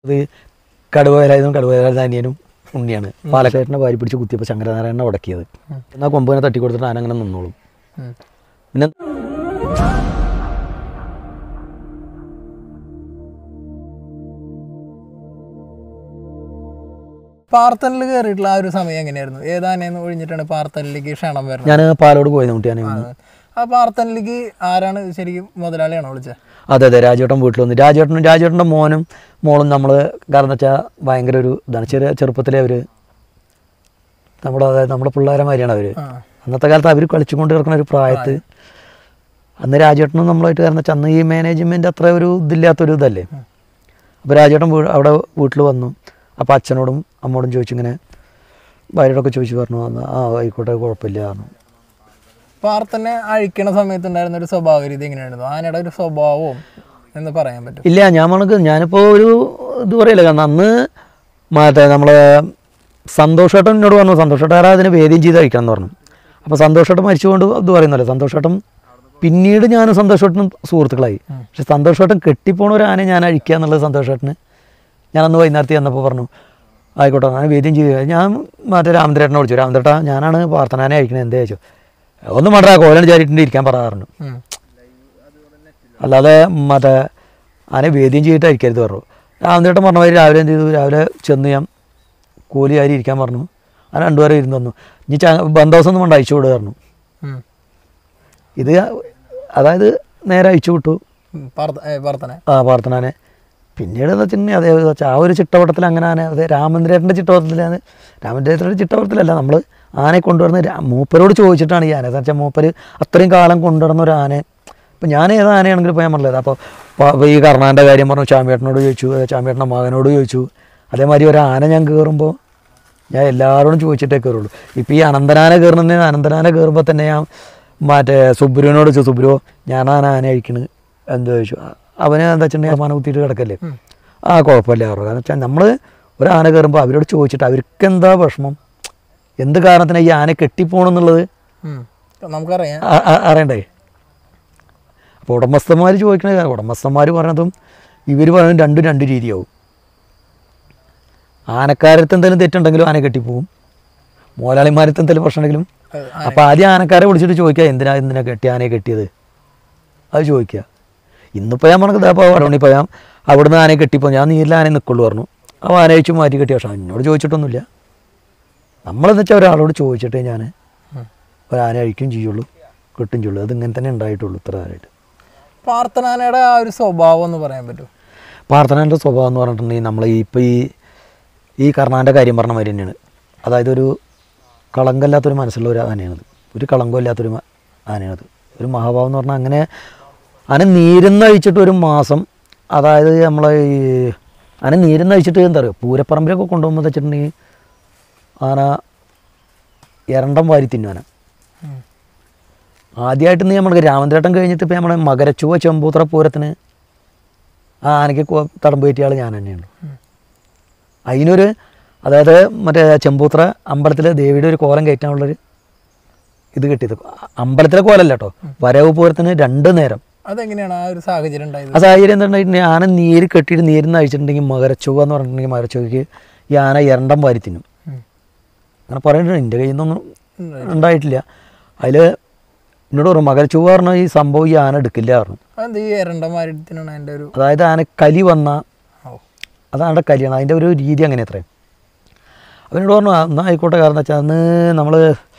ഇത് കടുവയിലായതും കടുവയിലായത് അനിയനും ഉണ്ണിയാണ് പാലക്കാട്ടിനെ വാരി പിടിച്ച് കുത്തിയപ്പോൾ ശങ്കരനാരായണനെ ഉടക്കിയത് എന്നാൽ കൊമ്പനെ തട്ടി കൊടുത്തിട്ട് ആന അങ്ങനെ നിന്നോളും ഉം. പിന്നെ പാർത്തനിൽ കയറിയിട്ടുള്ള ആ ഒരു സമയം എങ്ങനെയായിരുന്നു ഏതാനേന്ന് ഒഴിഞ്ഞിട്ടാണ് പാർത്തനിലേക്ക് ക്ഷണം വരുന്നത് ഞാൻ പാലോട് പോയത് കുട്ടിയാണ് ആ പാർത്തനിലേക്ക് ആരാണ് ശരിക്കും മുതലാളിയാണോ വിളിച്ചത് അതെ അതെ രാജേട്ടൻ വീട്ടിൽ വന്നു രാജേട്ടനും രാജേട്ടൻ്റെ മോനും മോളും നമ്മൾ കാരണം എന്ന് വെച്ചാൽ ഭയങ്കര ഒരു ഇതാണ് ചെറിയ ചെറുപ്പത്തിലെ അവർ നമ്മുടെ അതായത് നമ്മുടെ പിള്ളേരെ മാതിരിയാണ് അവർ ആ അന്നത്തെ കാലത്ത് അവർ കളിച്ചുകൊണ്ട് കിടക്കുന്ന ഒരു പ്രായത്ത് അന്ന് രാജേട്ടനും നമ്മളായിട്ട് കാരണം വെച്ചാൽ അന്ന് ഈ മാനേജ്മെൻറ്റ് അത്ര ഒരു ഇതില്ലാത്തൊരു ഇതല്ലേ അപ്പോൾ രാജേട്ടൻ വീ അവിടെ വീട്ടിൽ വന്നു അപ്പോൾ അച്ഛനോടും അമ്മോടും ചോദിച്ചു ഇങ്ങനെ ഭാര്യയോടൊക്കെ ചോദിച്ചു പറഞ്ഞു "ആ, ആ ആയിക്കോട്ടെ കുഴപ്പമില്ല പറഞ്ഞു പാർത്തനെ അഴിക്കണ സമയത്ത് ഉണ്ടായിരുന്ന ഒരു സ്വഭാവ രീതി എങ്ങനെയായിരുന്നു ആനയുടെ ഒരു സ്വഭാവവും എന്ന് പറയാൻ പറ്റും ഇല്ല ഞാൻ നമുക്ക് ഞാനിപ്പോൾ ഒരു ഇത് പറയില്ല കാരണം അന്ന് മറ്റേ നമ്മളെ സന്തോഷേട്ടൻ എന്നോട് പറഞ്ഞു സന്തോഷേട്ടാരാ അതിന് വേദ്യം ചെയ്ത് കഴിക്കണം എന്ന് പറഞ്ഞു അപ്പോൾ സന്തോഷേട്ടൻ മരിച്ചുകൊണ്ട് ഇത് പറയുന്നല്ലോ സന്തോഷേട്ടൻ പിന്നീട് ഞാൻ സന്തോഷേട്ടനും സുഹൃത്തുക്കളായി പക്ഷെ സന്തോഷേട്ടൻ കെട്ടിപ്പോണ ഒരു ആനയെ ഞാൻ അഴിക്കുക എന്നുള്ളത് സന്തോഷേട്ടന് ഞാൻ അന്ന് വൈകുന്നേരത്തിൽ ചെന്നപ്പോൾ പറഞ്ഞു ആയിക്കോട്ടെ ഞാൻ വേദ്യം ചെയ്ത് ഞാൻ മറ്റേ രാമചന്ദ്രേട്ടനെ വിളിച്ചു രാമചന്ദ്രേട്ടാ ഞാനാണ് പ്രാർത്ഥനാനെ അയക്കണത് എന്തേ ചോദിച്ചു ഒന്നും വേണ്ട കോലൻ ചാരിട്ടുണ്ട് ഇരിക്കാൻ പറയാറുണ്ട് ഉം. അല്ലാതെ മറ്റേ ആനെ വേദ്യം ചെയ്തിട്ടായിരിക്കരുത് പറഞ്ഞു രാമചേട്ടൻ പറഞ്ഞ മാതിരി രാവിലെ എന്ത് ചെയ്തു രാവിലെ ചെന്ന് ഞാൻ കൂലി ആരി ഇരിക്കാൻ പറഞ്ഞു ആ രണ്ടുപേരും ഇരുന്ന് വന്നു ഇനി ച ബന്ധോസം ഒന്നും വേണ്ട അയച്ചു വിടുക പറഞ്ഞു ഉം. ഇത് അതായത് നേരെ അയച്ചു വിട്ടു ഉം. പാർത്ത- ഏ, പാർത്തനെ ആ പ്രാർത്ഥനാനെ പിന്നീട് എന്ന് വെച്ചിട്ടുണ്ടെങ്കിൽ അതേ വെച്ചാൽ ആ ഒരു ചിട്ടവട്ടത്തിൽ അങ്ങനെ ആന അതെ രാമചന്ദ്രേട്ടൻ്റെ ചിട്ടവട്ടത്തിലാണ് രാമചന്ദ്രേട്ടൻ്റെ ചിട്ടവട്ടത്തിലല്ല നമ്മൾ ആനയെ കൊണ്ടുവരുന്ന രാ- മൂപ്പരോട് ചോദിച്ചിട്ടാണ് ഈ ആന എന്ന് വെച്ചാൽ മൂപ്പര് അത്രയും കാലം കൊണ്ടുവരുന്ന ഒരു ആന ഇപ്പം ഞാൻ ഏത് ആനയാണെങ്കിലും ഇപ്പോൾ ഞാൻ പറഞ്ഞത് അപ്പോൾ ഈ കർണാൻ്റെ കാര്യം പറഞ്ഞു ചാമ്പ്യേട്ടനോട് ചോദിച്ചു ചാമ്പ്യേട്ടൻ്റെ മകനോട് ചോദിച്ചു അതേമാതിരി ഒരു ആന ഞാൻ കയറുമ്പോൾ ഞാൻ എല്ലാവരോടും ചോദിച്ചിട്ടേ കയറുള്ളൂ ഇപ്പോൾ ഈ അനന്തനാന കയറുന്നതിന് അനന്തനാന കയറുമ്പോൾ തന്നെ ഞാൻ മറ്റേ സുബ്രുവിനോട് ചോദിച്ചു സുബ്രു ഞാനാണ് ആന അഴിക്കണ് എന്താ ചോദിച്ചു അ- അവന് എന്താ വെച്ചിട്ടുണ്ടെങ്കിൽ അമ്മാനെ കുത്തിയിട്ട് കിടക്കല്ലേ ആ കുഴപ്പമില്ല പറഞ്ഞു കാരണം വെച്ചാൽ നമ്മൾ ഒരു ആന കയറുമ്പോൾ അവരോട് ചോദിച്ചിട്ട് അവർക്ക് എന്താ വിഷമം എന്ത് കാരണത്തിനാണ് ഈ ആന കെട്ടിപ്പോണെന്നുള്ളത് ഉം. നമുക്കറിയാം അ- അ- അറിയണ്ടേ അപ്പോൾ ഉടമസ്ഥന്മാർ ചോദിക്കണ കാര്യം ഉടമസ്ഥന്മാർ പറഞ്ഞതും ഇവർ പറയുന്നത് രണ്ടും രണ്ട് രീതിയാവും ആനക്കാരത്ത് എന്തെങ്കിലും തെറ്റുണ്ടെങ്കിലും ആന കെട്ടിപ്പോവും മോലാളിമാരത്ത് എന്തെങ്കിലും പ്രശ്നമുണ്ടെങ്കിലും ഏ, അപ്പോൾ ആദ്യം ആനക്കാരെ വിളിച്ചിട്ട് ചോദിക്കുക എന്തിനാ എന്തിനാ കെട്ടി ആനയെ കെട്ടിയത് അത് ചോദിക്കുക ഇന്നിപ്പോൾ ഞാൻ നമുക്ക് ഇതാ വടവണി പോയാൽ അവിടുന്ന് ആനയെ കെട്ടിപ്പോ ഞാൻ നീരിൽ ആനയെ നിൽക്കുള്ളൂ പറഞ്ഞു അപ്പോൾ ആന അഴിച്ച് മാറ്റി കെട്ടി പക്ഷേ എന്നോട് ചോദിച്ചിട്ടൊന്നുമില്ല നമ്മളെന്ന് വെച്ചാൽ ഒരാളോട് ചോദിച്ചിട്ടേ ഞാൻ ഉം. ഒരു ആന അഴിക്കും ചെയ്യുള്ളൂ കിട്ടും ചെയ്യുള്ളൂ അത് ഇങ്ങനെ തന്നെ ഉണ്ടായിട്ടുള്ളൂ ഇത്ര കാലമായിട്ട് പാർത്തനാനയുടെ ആ ഒരു സ്വഭാവം എന്ന് പറയാൻ പറ്റും പ്രാർത്ഥനേൻ്റെ സ്വഭാവം എന്ന് പറഞ്ഞിട്ടുണ്ടെങ്കിൽ നമ്മൾ ഈ ഇപ്പോൾ ഈ ഈ കർണാൻ്റെ കാര്യം പറഞ്ഞ മാതിരി തന്നെയാണ് അതായത് ഒരു കളങ്കമില്ലാത്തൊരു മനസ്സുള്ള ഒരു ആനയാണത് ഒരു കളങ്കമില്ലാത്തൊരു മ- ആനയാണത് ഒരു മഹാഭാവം എന്ന് പറഞ്ഞാൽ അങ്ങനെ ആന നീരുന്ന് അഴിച്ചിട്ട് ഒരു മാസം അതായത് നമ്മളെ ഈ ആന നീരുന്ന് അഴിച്ചിട്ട് എന്താ പറയുക പൂരപ്പറമ്പിലൊക്കെ കൊണ്ടുപോകുമ്പോൾ വെച്ചിട്ടുണ്ടെങ്കിൽ ആന എരണ്ടം വാരി തിന്നും ആന ഉം. ആദ്യമായിട്ട് നീ നമ്മൾ രാമചന്ദ്രേട്ടൻ കഴിഞ്ഞിട്ട് ഇപ്പോൾ നമ്മുടെ മകരച്ചുവ ചെമ്പൂത്ര പൂരത്തിന് ആ ആനയ്ക്ക് കൊ- തടമ്പ് കയറ്റിയ ആൾ ഞാൻ തന്നെയാണ് അതിനൊരു അതായത് മറ്റേ ചെമ്പൂത്ര അമ്പലത്തിലെ ദേവിയുടെ ഒരു കോലം കയറ്റാനുള്ളൊരു ഇത് കിട്ടിയത് അമ്പലത്തിലെ കോലല്ല കേട്ടോ വരവ് പൂരത്തിന് രണ്ട് നേരം അതെങ്ങനെയാണ് ആ ഒരു സാഹചര്യം ഉണ്ടായത് ആ സാഹചര്യം എന്തായിട്ടുണ്ടെങ്കിൽ ആന നീര് കെട്ടിയിട്ട് നീരിന്ന് അഴിച്ചിട്ടുണ്ടെങ്കിൽ മകരച്ചുവ എന്ന് പറഞ്ഞിട്ടുണ്ടെങ്കിൽ മകരച്ചുവയ്ക്ക് ഈ ആന എരണ്ടം വാരി തിന്നും ഉം. അങ്ങനെ പറഞ്ഞിട്ടുണ്ട് എൻ്റെ കയ്യിൽ നിന്നൊന്നും ഉം. ഉണ്ടായിട്ടില്ല അതിൽ എന്നോട് പറഞ്ഞു മകരച്ചുവ പറഞ്ഞ ഈ സംഭവം ഈ ആന എടുക്കില്ല പറഞ്ഞു അതെന്ത് ഈ എരണ്ടമാരത്തിനാണ് എൻ്റെ ഒരു അതായത് ആന കലി വന്ന ഓ അതാണ് കല്യാണം അതിൻ്റെ ഒരു രീതി അങ്ങനെ അത്രയും അവനോട് പറഞ്ഞു "ആ, എന്നാ ആയിക്കോട്ടെ കാരണം വെച്ചാൽ അന്ന് നമ്മൾ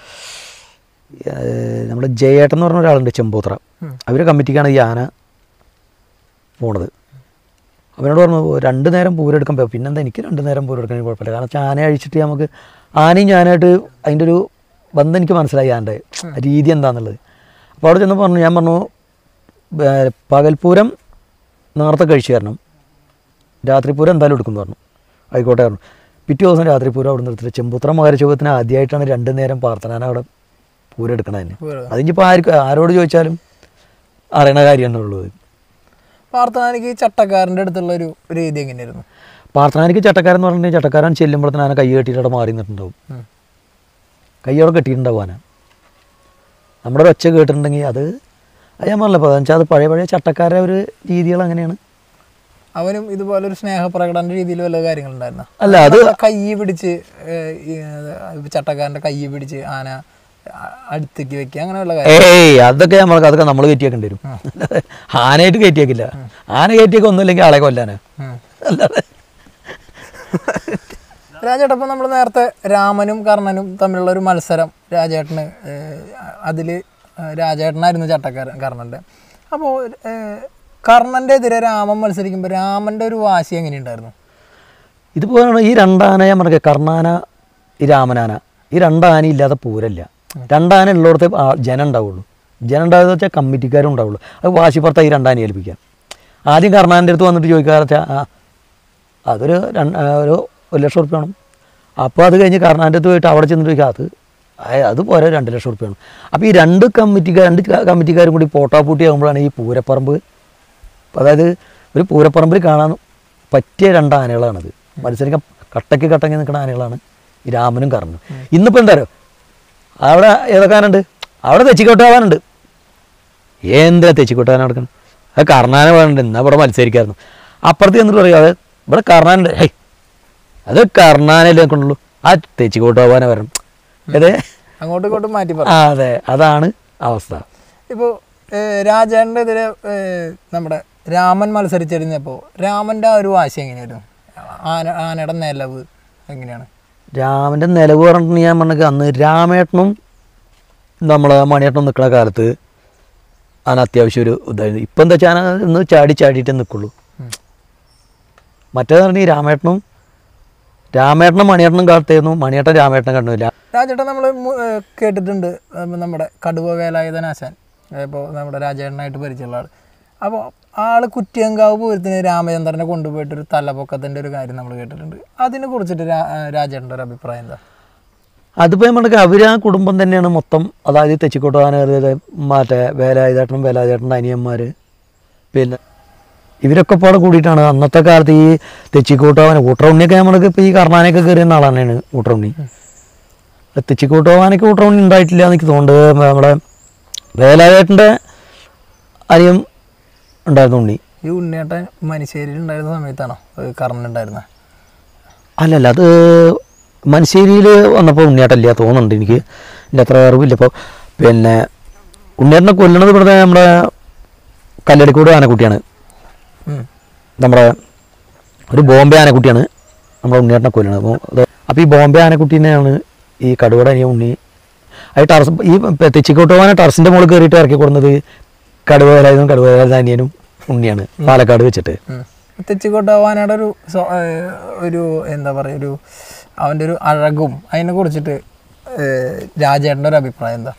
നമ്മുടെ ജയേട്ടൻ എന്ന് പറഞ്ഞ ഒരാളുണ്ട് ചെമ്പൂത്ര ഉം. അവർ കമ്മിറ്റിക്കാണ് ഈ ആന പോണത് അവനോട് പറഞ്ഞു രണ്ട് നേരം പൂരെടുക്കാൻ പറ്റും പിന്നെന്താ എനിക്ക് രണ്ട് നേരം പൂരെടുക്കാൻ കുഴപ്പമില്ല കാരണം വെച്ചാൽ ആനയെ അഴിച്ചിട്ട് നമുക്ക് ആനയും ഞാനായിട്ട് അതിൻ്റെ ഒരു ബന്ധം എനിക്ക് മനസ്സിലായി ആൻ്റെ രീതി എന്താണെന്നുള്ളത് അപ്പോൾ അവിടെ ചെന്ന് പറഞ്ഞു ഞാൻ പറഞ്ഞു "ഏ, പകൽപ്പൂരം നേരത്തെ കഴിച്ചു തരണം രാത്രിപൂരം എന്തായാലും എടുക്കുന്നു പറഞ്ഞു ആയിക്കോട്ടെ പറഞ്ഞു പിറ്റേ ദിവസം രാത്രിപൂരം അവിടെ നിർത്തിയിട്ട് ചെമ്പുത്ര മകരചോകത്തിന് ആദ്യമായിട്ടാണ് രണ്ട് നേരം പ്രാർത്ഥന അവിടെ പൂരം എടുക്കണത് തന്നെ പൂരം. അതിനിപ്പോൾ ആർക്ക് ആരോട് ചോദിച്ചാലും അറിയണ കാര്യമാണ് ഉള്ളത് പാർത്തനാനിക്ക് ഈ ചട്ടക്കാരൻ്റെ അടുത്തുള്ള ഒരു രീതി എങ്ങനെയായിരുന്നു പ്രാർത്ഥനയ്ക്ക് ചട്ടക്കാരൻ എന്ന് പറഞ്ഞിട്ടുണ്ടെങ്കിൽ ചട്ടക്കാരൻ ചെല്ലുമ്പോഴത്തേന് ആന കൈ കെട്ടിയിട്ട് അവിടെ മാറി നിന്നിട്ടുണ്ടാവും ഉം. കൈ അവിടെ കെട്ടിയിട്ടുണ്ടാവും ആന നമ്മുടെ ഒരു ഒച്ച കേട്ടിട്ടുണ്ടെങ്കിൽ അത് അത് ഞാൻ പറഞ്ഞല്ലോ അപ്പോൾ വെച്ചാൽ അത് പഴയ പഴയ ചട്ടക്കാരുടെ ഒരു രീതികൾ അങ്ങനെയാണ് അവനും ഇതുപോലെ ഒരു സ്നേഹപ്രകടന രീതിയിൽ വല്ല കാര്യങ്ങളുണ്ടായിരുന്ന അല്ല അത് കൈ പിടിച്ച് ഏഹ്, ഈ, ഏഹ്, ചട്ടക്കാരന്റെ കൈ പിടിച്ച് ആന അ- അടുത്തേക്ക് വെക്കുക അങ്ങനെയുള്ള കാര്യം ഏയ് അതൊക്കെ നമ്മൾക്ക് അതൊക്കെ നമ്മൾ കയറ്റിയാക്കേണ്ടി വരും ആനയായിട്ട് കയറ്റിയാക്കില്ല ആന കയറ്റിയൊക്കെ ഒന്നുമില്ലെങ്കിൽ ആളെ കൊല്ലാന് ഉം. അല്ലാതെ രാജേട്ടൻ ഇപ്പം നമ്മൾ നേരത്തെ രാമനും കർണനും തമ്മിലുള്ള ഒരു മത്സരം രാജേട്ടന് അതിൽ രാജേട്ടനായിരുന്നു ചട്ടക്കാരൻ കർണൻ്റെ അപ്പോൾ കർണൻ്റെ എതിരെ രാമൻ മത്സരിക്കുമ്പോൾ രാമൻ്റെ ഒരു വാശി എങ്ങനെയുണ്ടായിരുന്നു ഇതുപോലെയാണ് ഈ രണ്ടാന ഞാൻ പറഞ്ഞ കർണാന ഈ രാമനാന ഈ രണ്ടാന ഇല്ലാതെ പൂരല്ല രണ്ടാന ഉള്ളിടത്ത് ആ- ജനം ഉണ്ടാവുള്ളൂ ജനം ഉണ്ടാവുക വെച്ചാൽ കമ്മിറ്റിക്കാരും ഉണ്ടാവുള്ളൂ അത് വാശിപ്പുറത്ത് ഈ രണ്ടാന ഏൽപ്പിക്കാം ആദ്യം കർണാൻ്റെ അടുത്ത് വന്നിട്ട് ചോദിക്കാറ് വെച്ചാൽ ആ അതൊരു രണ്ട് ആ, ഒരു ഒരു ലക്ഷം ഉറുപ്പ്യ വേണം അപ്പോൾ അത് കഴിഞ്ഞ് കർണാൻ്റെ അടുത്ത് പോയിട്ട് അവിടെ ചെന്നിട്ട് ചോദിക്കുക അത് ആ, അത് പോരെ രണ്ട് ലക്ഷം ഉറുപ്പ്യ വേണം അപ്പോൾ ഈ രണ്ട് കമ്മിറ്റിക്കാർ രണ്ട് ക- കമ്മിറ്റിക്കാരും കൂടി പോട്ടാപ്പൂട്ടി ആകുമ്പോഴാണ് ഈ പൂരപ്പറമ്പ് അതായത് ഒരു പൂരപ്പറമ്പിൽ കാണാൻ പറ്റിയ രണ്ട് ആനകളാണത് മത്സരിക്കാൻ കട്ടയ്ക്ക് കട്ടങ്ങി നിൽക്കുന്ന ആനകളാണ് ഈ രാമനും കർണനും ഇന്നിപ്പോൾ എന്താ അറിയോ അവിടെ ഏതൊക്കെ ആനുണ്ട് അവിടെ തെച്ചിക്കോട്ടാവാനുണ്ട് എന്തിനാ തെച്ചിക്കോട്ടാൻ നടക്കണം അത് കർണാനെ വേണ്ട എന്നാ ഇവിടെ മത്സരിക്കായിരുന്നു അപ്പുറത്ത് ചെന്നിട്ട് പറയും അത് ഇവിടെ കർണാനുണ്ട് ഹൈ അത് കർണാനല്ലേ കൊണ്ടുള്ളൂ ആ തെച്ചിക്കോട്ടാവാനെ വരണം അതെ അങ്ങോട്ടും ഇങ്ങോട്ടും മാറ്റി പറഞ്ഞു ആ അതെ അതാണ് അവസ്ഥ ഇപ്പോൾ രാജേട്ടൻ്റെ എതിരെ ഏഹ്, നമ്മുടെ രാമൻ മത്സരിച്ചിരുന്നപ്പോൾ രാമൻ്റെ ആ ഒരു വാശി എങ്ങനെയായിരുന്നു ആന ആനയുടെ നിലവ് എങ്ങനെയാണ് രാമൻ്റെ നിലവ് പറഞ്ഞിട്ട് ഞാൻ പറഞ്ഞത് അന്ന് രാമേട്ടനും നമ്മളെ മണിയേട്ടനും നിൽക്കുന്ന കാലത്ത് അതിന് അത്യാവശ്യം ഒരു ഇതായിരുന്നു ഇപ്പം എന്താ വെച്ചാൽ ഇന്ന് ചാടി ചാടിയിട്ടേ നിൽക്കുള്ളൂ ഉം. മറ്റേത് പറഞ്ഞ ഈ രാമേട്ടനും രാമേട്ടനും മണിയേട്ടനും കാലത്തായിരുന്നു മണിയേട്ടൻ രാമേട്ടനെ കണ്ടില്ല രാജേട്ടൻ നമ്മൾ കേട്ടിട്ടുണ്ട് ഉം, നമ്മുടെ കടുവ വേലായുധനാശാൻ ഇപ്പോൾ നമ്മുടെ രാജേട്ടനായിട്ട് പരിചയമുള്ള ആൾ അപ്പോൾ ആള് കുറ്റിയങ്കാവ് പൂരത്തിന് രാമചന്ദ്രനെ കൊണ്ടുപോയിട്ട് ഒരു തലപൊക്കത്തിൻ്റെ ഒരു കാര്യം നമ്മൾ കേട്ടിട്ടുണ്ട് അതിനെ കുറിച്ചിട്ട് രാ- ആ, രാജേട്ടൻ്റെ ഒരു അഭിപ്രായം എന്താ അതിപ്പോൾ നമുക്ക് അവർ ആ കുടുംബം തന്നെയാണ് മൊത്തം അതായത് തെച്ചിക്കോട്ടാന മറ്റേ വേലായുധേട്ടനും വേലായുധേട്ടൻ്റെ അനിയന്മാർ പിന്നെ ഇവരൊക്കെ പാടെ കൂടിയിട്ടാണ് അന്നത്തെ കാലത്ത് ഈ തെച്ചിക്കോട്ടോവാന ഊട്ടറുണ്ണിയൊക്കെ നമ്മൾക്ക് ഇപ്പോൾ ഈ കർണാനൊക്കെ കയറിയ ആൾ തന്നെയാണ് ഊട്ടറുണ്ണി തെച്ചിക്കോട്ടോവാനൊക്കെ ഊട്ടറുണ്ണി ഉണ്ടായിട്ടില്ല എന്ന് എനിക്ക് തോന്നുന്നുണ്ട് നമ്മുടെ വേലായുധേട്ടൻ്റെ അനിയം ഉണ്ടായിരുന്നു ഉണ്ണി ഈ ഉണ്ണിയേട്ടൻ മനുശ്ശേരിയിൽ ഉണ്ടായിരുന്ന സമയത്താണോ കറണ്ടുണ്ടായിരുന്നത് അല്ലല്ല അത് മനശ്ശേരിയിൽ വന്നപ്പോൾ ഉണ്ണിയേട്ടല്ല തോന്നുന്നുണ്ട് എനിക്ക് എൻ്റെ അത്ര അറിവില്ല ഇപ്പോൾ പിന്നെ ഉണ്ണിയേട്ടനെ കൊല്ലണത് ഇവിടുത്തെ നമ്മുടെ കല്ലടിക്കൂട് ആനക്കുട്ടിയാണ് നമ്മുടെ ഒരു ബോംബെ ആനക്കുട്ടിയാണ് നമ്മുടെ ഉണ്ണിയേട്ടനെ കൊല്ലണത് അപ്പോൾ അത് അപ്പോൾ ഈ ബോംബെ ആനക്കുട്ടീനെയാണ് ഈ കടുവട അനിയ ഉണ്ണി അത് ടർസ് ഈ തെച്ചിക്കോട്ട് പോകാൻ ടർസിൻ്റെ മുകളിൽ കയറിയിട്ട് ഇറക്കി കൊടുക്കുന്നത് കടുവ വേലായുധം കടുവ വേലായുധം അനിയനും ഉണ്ണിയാണ് പാലക്കാട് വെച്ചിട്ട് തെച്ചിക്കോട്ട വാനയുടെ ഒരു സ്വ- ഏഹ് ഒരു എന്താ പറയുക ഒരു അവൻ്റെ ഒരു അഴകും അതിനെ കുറിച്ചിട്ട് ഏഹ് രാജേട്ടൻ്റെ ഒരു അഭിപ്രായം എന്താ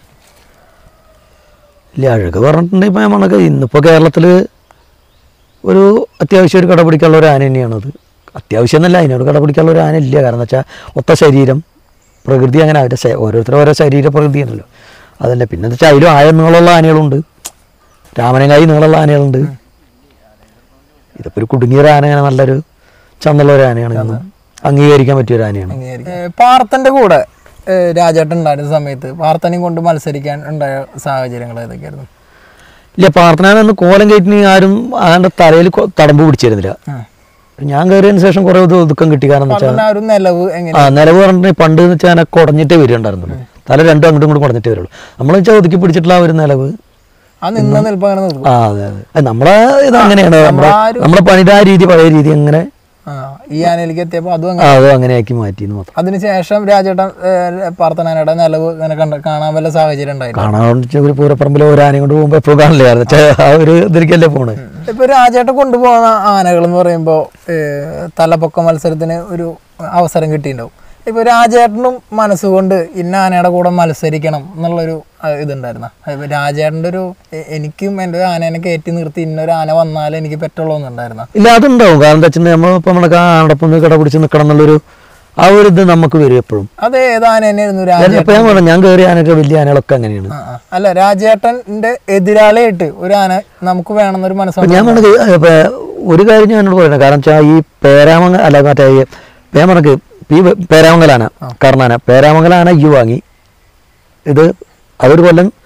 ഇല്ല അഴക് പറഞ്ഞിട്ടുണ്ടെങ്കിൽ ഇപ്പോൾ നമ്മളൊക്കെ ഇന്നിപ്പോൾ കേരളത്തിൽ ഒരു അത്യാവശ്യം ഒരു കടപിടിക്കാനുള്ള ഒരു ആന തന്നെയാണത് അത്യാവശ്യം എന്നല്ല അതിനോട് കടപിടിക്കാനുള്ള ഒരു ആന ഇല്ല കാരണം എന്ന് വെച്ചാൽ ഒത്ത ശരീരം പ്രകൃതി അങ്ങനെ അവരുടെ ശ- ഓരോരുത്തരും ഓരോ ശരീര പ്രകൃതിയാണല്ലോ അതല്ല പിന്നെ എന്താ വെച്ചാൽ അതിലും ആയ നീളമുള്ള ആനകളുണ്ട് രാമനങ്ങായി നീളമുള്ള ആനകളുണ്ട് ഇതിപ്പോൾ ഒരു കുടുങ്ങിയ ഒരു ആന അങ്ങനെ നല്ലൊരു ചന്നുള്ള ഒരു ആനയാണ് ഇന്ന് അംഗീകരിക്കാൻ പറ്റിയ ഒരു ആനയാണ് ഏഹ് പാർത്ഥന്റെ കൂടെ ഏഹ് രാജേട്ടൻ ഉണ്ടായിരുന്ന സമയത്ത് പാർത്ഥനെയും കൊണ്ട് മത്സരിക്കാൻ ഉണ്ടായ സാഹചര്യങ്ങൾ ഏതൊക്കെയായിരുന്നു ഇല്ല പ്രാർത്ഥന കോലം കയറ്റിന് ആരും ആരുടെ തലയിൽ കൊ- തടമ്പ് പിടിച്ചിരുന്നില്ല ആ. ഞാൻ കയറിയതിന് ശേഷം കുറേ ഇത് ഒതുക്കം കിട്ടി കാരണം എന്ന് വെച്ചാൽ പാർത്ഥന്റെ ആ ഒരു നിലവ് എങ്ങനെ ആ നിലവ് പറഞ്ഞിട്ട് പണ്ട് എന്ന് വെച്ചാൽ എന്നെ കുടഞ്ഞിട്ടേ വരികയുണ്ടായിരുന്നുള്ളൂ തല രണ്ടും അങ്ങോട്ടും ഇങ്ങോട്ടും കുടഞ്ഞിട്ടേ വരുള്ളൂ നമ്മൾ വെച്ചാൽ ഒതുക്കി പിടിച്ചിട്ടുള്ള ആ ഒരു നിലവ് ആ നിന്ന നിൽപ്പ് അങ്ങനെ നിൽക്കും ആ അതെ അതെ അത് നമ്മളെ ഇത് അങ്ങനെയാണ് നമ്മുടെ ആ ഒരു- നമ്മുടെ പണിയുടെ ആ രീതി പഴയ രീതി അങ്ങനെ ആ ഈ ആനയിലേക്ക് എത്തിയപ്പോൾ അതും അങ്ങനെ ആ അത് അങ്ങനെ ആക്കി മാറ്റി എന്ന് മാത്രം അതിനുശേഷം രാജേട്ടൻ ഏഹ് പാർത്ഥനാനയുടെ നിലവ് ഇങ്ങനെ കണ്ട കാണാൻ വല്ല സാഹചര്യം ഉണ്ടായിരുന്നു കാണാൻ വെച്ചാൽ ഒരു പൂരപ്പറമ്പിൽ ഒരു ആനയും കൊണ്ട് പോകുമ്പോൾ എപ്പോഴും കാണില്ല കാരണം വെച്ചാൽ ആ ഒരു ഇതിലേക്കല്ലേ പോണ് ഇപ്പൊ രാജേട്ടൻ കൊണ്ടുപോകുന്ന ആനകൾ എന്ന് പറയുമ്പോൾ തലപ്പൊക്ക മത്സരത്തിന് ഒരു അവസരം കിട്ടിയിട്ടുണ്ടാവും ഇപ്പൊ രാജേട്ടനും മനസ്സുകൊണ്ട് ഇന്ന ആനയുടെ കൂടെ മത്സരിക്കണം എന്നുള്ളൊരു ആ, ഇതുണ്ടായിരുന്ന ഇപ്പൊ രാജേട്ടൻ്റെ ഒരു എ- എനിക്കും എൻ്റെ ഒരു ആനേനെ കയറ്റി നിർത്തി ഇന്നൊരു ആന വന്നാലേ എനിക്ക് പറ്റുള്ളൂ എന്നുണ്ടായിരുന്ന ഇല്ല അതുണ്ടാവും കാരണം എന്താ വെച്ചിട്ടുണ്ടെങ്കിൽ നമ്മളിപ്പോൾ നമ്മുടെ ആടൊപ്പം ഒന്ന് കട പിടിച്ച് നിൽക്കണം എന്നുള്ളൊരു ആ ഒരു ഇത് നമുക്ക് വരും എപ്പോഴും അത് ഏത് ആന തന്നെയായിരുന്നു രാജേട്ടൻ ഇപ്പം ഞാൻ പറഞ്ഞു ഞാൻ കയറിയ ആനയൊക്കെ വലിയ ആനകളൊക്കെ അങ്ങനെയാണ് ആ, ആ. അല്ല രാജേട്ടന്റെ എതിരാളിയായിട്ട് ഒരു ആന നമുക്ക് വേണമെന്നൊരു അപ്പം മനസ്സാണ് ഞാൻ പറഞ്ഞത് ഇപ്പൊ ഒരു കാര്യം ഞാൻ എന്നോട് പറയുന്നത് കാരണം വെച്ചാൽ ഈ പേരാമംഗ അല്ല മറ്റേ ഈ ഞാൻ പറഞ്ഞത് ഈ പേരാമംഗലാന കർണാന പേരാമംഗലാന ഈ വാങ്ങി ഇത് അതൊരു കൊല്ലം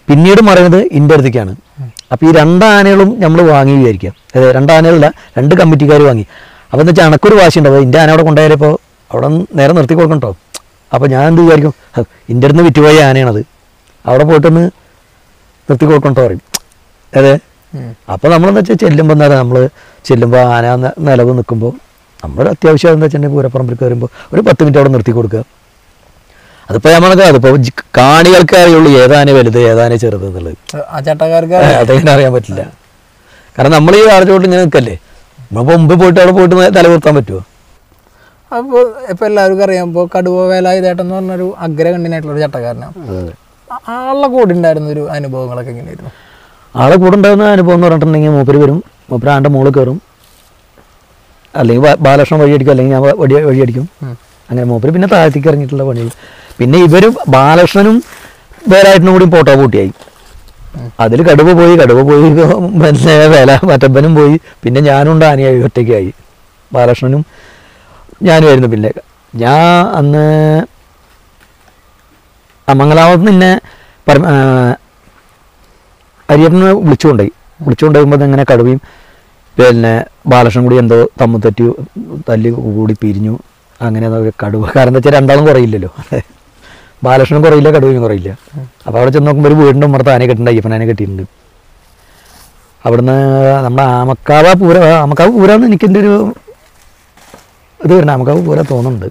പിന്നീട് മറയുന്നത് എൻ്റെ അടുത്തേക്കാണ് അപ്പോൾ ഈ രണ്ട് ആനകളും നമ്മൾ വാങ്ങി വിചാരിക്കാം അതെ രണ്ട് ആനകളല്ല രണ്ട് കമ്മിറ്റിക്കാർ വാങ്ങി അപ്പോൾ എന്താ വെച്ചാൽ എനക്കൊരു വാശി ഉണ്ടാവും എൻ്റെ ആന അവിടെ കൊണ്ടുപോയാലിപ്പോൾ അവിടെ നേരെ നിർത്തി കൊടുക്കണം കേട്ടോ അപ്പോൾ ഞാൻ എന്ത് വിചാരിക്കും ഹ, എൻ്റെ അടുത്ത് വിറ്റുപോയ ആനയാണത് അവിടെ പോയിട്ടൊന്ന് നിർത്തി കൊടുക്കണം പറയും അതെ ഉം. അപ്പോൾ നമ്മളെന്താ വെച്ചാൽ ചെല്ലുമ്പോൾ എന്താ നമ്മൾ ചെല്ലുമ്പോൾ ആന ന- നിലവ് നിൽക്കുമ്പോൾ നമ്മൾ അത്യാവശ്യം എന്താ വെച്ചിട്ടുണ്ടെങ്കിൽ പൂരപ്പറമ്പിൽ കയറുമ്പോൾ ഒരു പത്ത് മിനിറ്റ് അവിടെ നിർത്തി കൊടുക്കുക അതിപ്പോൾ നമ്മളൊക്കെ അതിപ്പോൾ ജി- കാണികൾക്ക് അറിയുള്ളൂ ഏതാന വലുത് ഏതാന ചെറുത് എന്നുള്ളത് ആ ചട്ടക്കാർക്ക് അതെങ്ങനെ അറിയാൻ പറ്റില്ല കാരണം നമ്മൾ ഈ ആർച്ചോട്ട് ഇങ്ങനെ നിൽക്കല്ലേ നമ്മളിപ്പോൾ മുമ്പ് പോയിട്ട് അവിടെ പോയിട്ട് തല കുർത്താൻ പറ്റുമോ അപ്പോൾ ഇപ്പം എല്ലാവർക്കും അറിയാം ഇപ്പോൾ കടുവ വേലായുധേട്ടൻ എന്ന് പറഞ്ഞൊരു അഗ്രഗണ്യനായിട്ടുള്ള ഒരു ചട്ടക്കാരനാണ് ആ- ആളുടെ കൂടെ ഉണ്ടായിരുന്ന ഒരു അനുഭവങ്ങളൊക്കെ എങ്ങനെയായിരുന്നു ആളെ കൂടെ ഉണ്ടാകുന്ന അനുഭവം എന്ന് പറഞ്ഞിട്ടുണ്ടെങ്കിൽ മൂപ്പര് വരും മൂപ്പര് ആൻ്റെ മുകളിൽ കയറും അല്ലെങ്കിൽ ബാ- ബാലകൃഷ്ണൻ വഴിയടിക്കും അല്ലെങ്കിൽ ഞാൻ വ- വഴി വഴിയടിക്കും ഉം. അങ്ങനെ മൂപ്പര് പിന്നെ താഴത്തേക്ക് ഇറങ്ങിയിട്ടുള്ള പണി പിന്നെ ഇവരും ബാലകൃഷ്ണനും വേലായിട്ടും കൂടി പോട്ടോ കൂട്ടിയായി അതിൽ കടുവ പോയി കടുവ പോയി പിന്നെ വേല മറ്റപ്പനും പോയി പിന്നെ ഞാനുണ്ട് ആനയായി ഒറ്റയ്ക്കായി ബാലകൃഷ്ണനും ഞാനുമായിരുന്നു പിന്നെ ഞാൻ അന്ന് ആ മംഗലാപുരത്ത് നിന്നെ പരമ ആ, അരിയപ്പനെ വിളിച്ചുകൊണ്ടായി വിളിച്ചുകൊണ്ടുപോകുമ്പോൾ ഇങ്ങനെ കടുവയും പിന്നെ ബാലകൃഷ്ണൻ കൂടി എന്തോ തമ്മിൽ തെറ്റി തല്ലി കൂടി പിരിഞ്ഞു അങ്ങനെ ഒരു കടുവ കാരണം എന്താ വെച്ചാൽ രണ്ടാളും കുറയില്ലല്ലോ ബാലകൃഷ്ണനും കുറയില്ല കടുവയും കുറയില്ല അപ്പോൾ അവിടെ ചെന്ന് നോക്കുമ്പോൾ ഒരു വീടിൻ്റെ ഉമ്മറത്ത് ആനയെ കെട്ടിട്ടുണ്ട് അയ്യപ്പനാനെ കെട്ടിയിട്ടുണ്ട് അവിടുന്ന് നമ്മുടെ ആമക്കാവ പൂര ആമക്കാവ് പൂരാന്ന് എനിക്കെൻ്റെ ഒരു ഇത് വരുന്നത് ആമക്കാവ് പൂര തോന്നുന്നുണ്ട്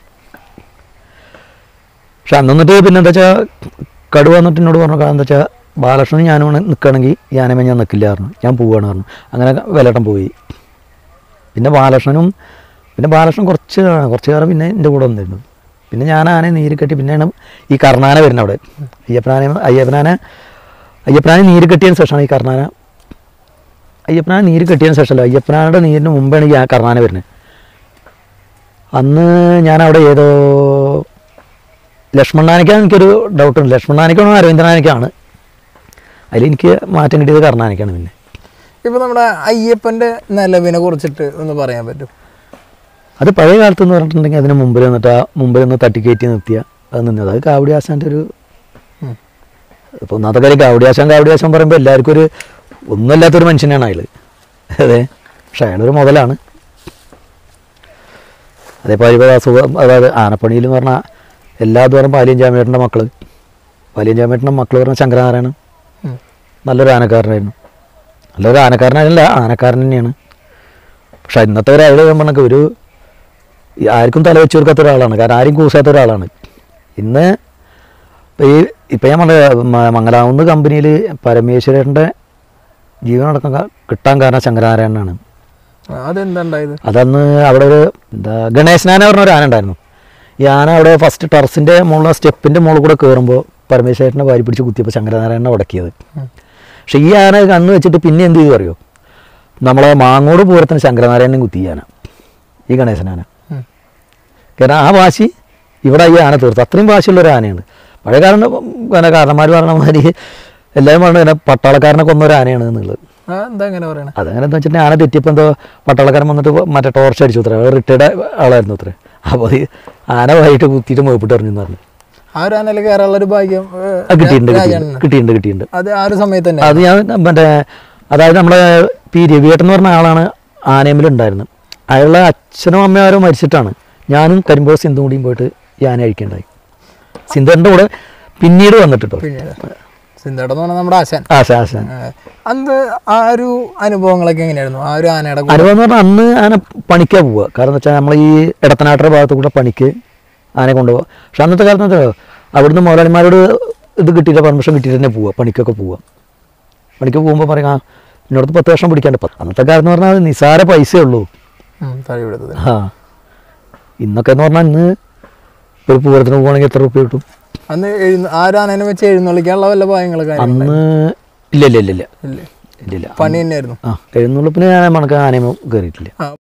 പക്ഷെ അന്ന് വന്നിട്ട് പിന്നെ എന്താ വെച്ചാൽ കടുവ വന്നിട്ട് എന്നോട് പറഞ്ഞു എന്താ വെച്ചാൽ ബാലകൃഷ്ണൻ ഞാനും നിൽക്കുകയാണെങ്കിൽ ഞാനമേ ഞാൻ നിൽക്കില്ല പറഞ്ഞു ഞാൻ പോവുകയാണ് പറഞ്ഞു അങ്ങനെ വിലട്ടം പോയി പിന്നെ ബാലകൃഷ്ണനും പിന്നെ ബാലകൃഷ്ണൻ കുറച്ച് കാലം- കുറച്ച് കാലം പിന്നെ എൻ്റെ കൂടെ വന്നിരുന്നു പിന്നെ ഞാൻ ആനെ നീര് കെട്ടി പിന്നെയാണ് ഈ കർണാന വരുന്നത് അവിടെ അയ്യപ്പനാനെ അയ്യപ്പനാനെ അയ്യപ്പനാനെ നീര് കെട്ടിയതിന് ശേഷമാണ് ഈ കർണാന അയ്യപ്പനാനെ നീര് കെട്ടിയതിന് ശേഷമല്ല അയ്യപ്പനാരുടെ നീരിന് മുമ്പാണ് ഈ ആ കർണാന വരുന്നത് അന്ന് ഞാൻ അവിടെ ഏതോ ലക്ഷ്മണാനിക്കാണ് എനിക്കൊരു ഡൗട്ടുണ്ട് ലക്ഷ്മണാനിക്കാണോ അരവിന്ദനാനിക്കാണ് അതിൽ എനിക്ക് മാറ്റം കിട്ടിയത് കർണാനിക്കാണ് പിന്നെ ഇപ്പൊ നമ്മുടെ അയ്യപ്പന്റെ നിലവിനെ കുറിച്ചിട്ട് ഒന്ന് പറയാൻ പറ്റും അത് പഴയ കാലത്ത് എന്ന് പറഞ്ഞിട്ടുണ്ടെങ്കിൽ അതിന് മുമ്പിൽ നിന്നിട്ട് ആ മുമ്പിൽ നിന്ന് തട്ടിക്കയറ്റി നിർത്തിയ അത് നിന്നത് അത് കാവടിയാശാൻ്റെ ഒരു ഉം. ഇപ്പോൾ ഒന്നാമത്തെ കാര്യം കാവടിയാശാൻ കാവടിയാശാൻ പറയുമ്പോൾ എല്ലാവർക്കും ഒരു ഒന്നുമില്ലാത്തൊരു മനുഷ്യനാണ് അയാൾ അതെ പക്ഷെ അയാളൊരു മുതലാണ് അതേപോലെ ഇപ്പോൾ അസുഖം അതായത് ആനപ്പണിയിൽ എന്ന് പറഞ്ഞാൽ എല്ലാ ദ്വാരം പാലിയൻ ജാമ്യേട്ടൻ്റെ മക്കൾ പാലിയൻ ജാമ്യേട്ടൻ്റെ മക്കൾ പറഞ്ഞാൽ ശങ്കരനാരായണൻ ഉം. നല്ലൊരു ആനക്കാരനായിരുന്നു നല്ലൊരു ആനക്കാരനല്ല ആനക്കാരൻ തന്നെയാണ് പക്ഷെ ഇന്നത്തെ ഒരു അയാൾ പറഞ്ഞൊക്കെ ഒരു ഈ ആർക്കും തല വെച്ച് കൊടുക്കാത്ത ഒരാളാണ് കാരണം ആരും കൂസാത്ത ഒരാളാണ് ഇന്ന് ഇപ്പം ഈ ഇപ്പം ഞാൻ പറഞ്ഞ മ- മംഗലാവുന്ന കമ്പനിയിൽ പരമേശ്വരൻ്റെ ജീവനടക്കം ക- കിട്ടാൻ കാരണം ശങ്കരനാരായണനാണ് ആ, അതെന്താ ഉണ്ടായത് അതന്ന് അവിടെ ഒരു എന്താ ഗണേശനാന പറഞ്ഞ ഒരു ആന ഉണ്ടായിരുന്നു ഈ ആന അവിടെ ഫസ്റ്റ് ടെറസിൻ്റെ മുകളിൽ സ്റ്റെപ്പിൻ്റെ മുകളിൽ കൂടെ കയറുമ്പോൾ പരമേശ്വരനെ വാരി പിടിച്ച് കുത്തിയപ്പോൾ ശങ്കരനാരായണനെ ഉടക്കിയത് ഉം. പക്ഷെ ഈ ആന കണ്ണ് വെച്ചിട്ട് പിന്നെ എന്ത് ചെയ്തു അറിയോ നമ്മളെ മാങ്ങോട് പൂരത്തിന് ശങ്കരനാരായണനെ കുത്തി ഈ ആന ഈ ഗണേശനാന ഉം. കാരണം ആ വാശി ഇവിടെ ഈ ആന തീർത്തു അത്രയും വാശിയുള്ള ഒരു ആനയാണ് പഴയ കാലം പിന്നെ കാരണന്മാർ പറഞ്ഞ മാതിരി എല്ലാവരും പറഞ്ഞു പിന്നെ പട്ടാളക്കാരനെ കൊന്ന ഒരു ആനയാണ് എന്നുള്ളത് ആ എന്താ അങ്ങനെ പറയണേ അതങ്ങനെ എന്താ വെച്ചിട്ടുണ്ടെങ്കിൽ ആന തെറ്റിയപ്പോൾ എന്തോ പട്ടാളക്കാരൻ വന്നിട്ട് മറ്റേ ടോർച്ച് അടിച്ചു അത്ര റിട്ടയർഡ് ആളായിരുന്നു അത്ര അപ്പോൾ ഈ ആന വായിട്ട് കുത്തിയിട്ട് മുഖപ്പിട്ട് എറിഞ്ഞു എന്ന് പറഞ്ഞു ആ ഒരു ആനയിൽ കയറാനുള്ള ഒരു ഭാഗ്യം ഏ, അത് കിട്ടിയിട്ടുണ്ട് രാജാണ്. കിട്ടിയിട്ടുണ്ട് കിട്ടിയിട്ടുണ്ട് കിട്ടിയിട്ടുണ്ട് അത് ആ ഒരു സമയത്ത് തന്നെ അത് ഞാൻ മറ്റേ അതായത് നമ്മുടെ പി രവിയേട്ടൻ എന്ന് പറഞ്ഞ ആളാണ് ആനയമ്മിൽ ഉണ്ടായിരുന്നത് അയാളുടെ അച്ഛനും അമ്മയും ആരോ മരിച്ചിട്ടാണ് ഞാനും കരിമ്പോൾ സിന്ധു കൂടിയും പോയിട്ട് ഈ ആന അഴിക്കേണ്ടായി സിന്ധുവിൻ്റെ കൂടെ പിന്നീട് വന്നിട്ടോ പിന്നീട് സിന്ധേട്ടൻ എന്ന് പറഞ്ഞാൽ നമ്മുടെ ആശാൻ ആശ ആശ ഏ, അന്ന് ആ ഒരു അനുഭവങ്ങളൊക്കെ എങ്ങനെയായിരുന്നു ആ ഒരു ആനയുടെ കൂടെ അനുഭവം എന്ന് പറഞ്ഞാൽ അന്ന് ആന പണിക്കാ പോവുക കാരണം എന്താ വെച്ചാൽ നമ്മൾ ഈ ഇടത്തനാട്ടരുടെ ഭാഗത്ത് കൂടെ പണിക്ക് ആനയെ കൊണ്ടുപോകുക പക്ഷെ അന്നത്തെ കാലത്ത് എന്താ അറിയോ? അവിടുന്ന് മുതലാളിമാരോട് ഇത് കിട്ടിയില്ല പെർമിഷൻ കിട്ടിയിട്ട് തന്നെ പോവുക പണിക്കൊക്കെ പോവുക പണിക്ക് പോകുമ്പോൾ പറയും ആ എന്നോടത്ത് പത്ത് വർഷം പിടിക്കാണ്ട് പത്ത് അന്നത്തെ കാലത്ത് എന്ന് പറഞ്ഞാൽ നിസാര പൈസയേ ഉള്ളൂ ഉം, തടിയെടുത്തത് ആ ഇന്നൊക്കെ എന്ന് പറഞ്ഞാൽ ഇന്ന് ഒരു പൂരത്തിന് പോകുകയാണെങ്കിൽ എത്ര റുപ്യ കിട്ടും അന്ന് എഴുന്ന ആ ഒരു ആനനെ വെച്ച് എഴുന്നള്ളിക്കാനുള്ള വല്ല ഭയങ്ങളൊക്കെ അന്ന് ഇല്ല ഇല്ല ഇല്ല ഇല്ല ഇല്ലേ ഇല്ല ഇല്ല പണി തന്നെയായിരുന്നു ആ എഴുന്നള്ളിപ്പിന് ഞാൻ മണക്ക് ആനയും കയറിയിട്ടില്ല ആ